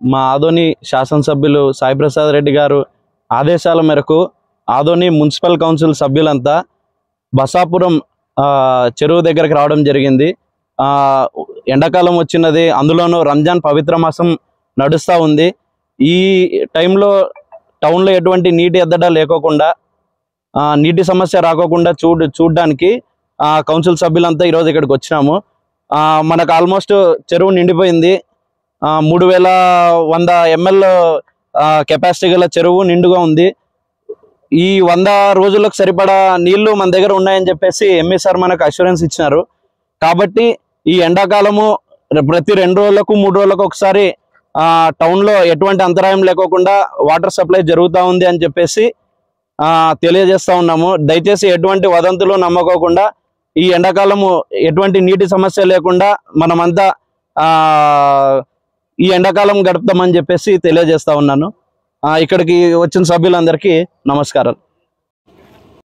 మా ఆదోని శాసనసభ్యులు సాయిప్రసాద్ రెడ్డి గారు ఆదేశాల మేరకు ఆదోని మున్సిపల్ కౌన్సిల్ సభ్యులంతా బసాపురం ఆ, చెరువు దగ్గరకు రావడం జరిగింది ఆ, ఎండాకాలం వచ్చినది అందులోనూ రంజాన్ పవిత్ర మాసం నడుస్తూ ఉంది ఈ టైంలో టౌన్లో ఎటువంటి నీటి ఎద్దడా లేకోకుండా ఆ, నీటి సమస్య రాకోకుండా చూడ చూడడానికి ఆ, కౌన్సిల్ సభ్యులంతా ఈరోజు ఇక్కడికి వచ్చినాము ఆ, మనకు ఆల్మోస్ట్ చెరువు నిండిపోయింది ఆ, మూడు వేల వంద ఎంఎల్ కెపాసిటీ గల చెరువు నిండుగా ఉంది ఈ వంద రోజులకు సరిపడా నీళ్లు మన దగ్గర ఉన్నాయని చెప్పేసి ఎంఏ సార్ మనకు అష్యూరెన్స్ ఇచ్చినారు కాబట్టి ఈ ఎండాకాలము ప్రతి రెండు రోజులకు మూడు రోజులకు ఒకసారి ఆ, టౌన్లో ఎటువంటి అంతరాయం లేకోకుండా వాటర్ సప్లై జరుగుతూ ఉంది అని చెప్పేసి ఆ, తెలియజేస్తా ఉన్నాము దయచేసి ఎటువంటి వదంతులు నమ్మకోకుండా ఈ ఎండాకాలము ఎటువంటి నీటి సమస్య లేకుండా మనమంతా ఆ, ఈ ఎండాకాలం గడుపుతామని చెప్పేసి తెలియజేస్తా ఉన్నాను ఆ, ఇక్కడికి వచ్చిన సభ్యులందరికీ నమస్కారాలు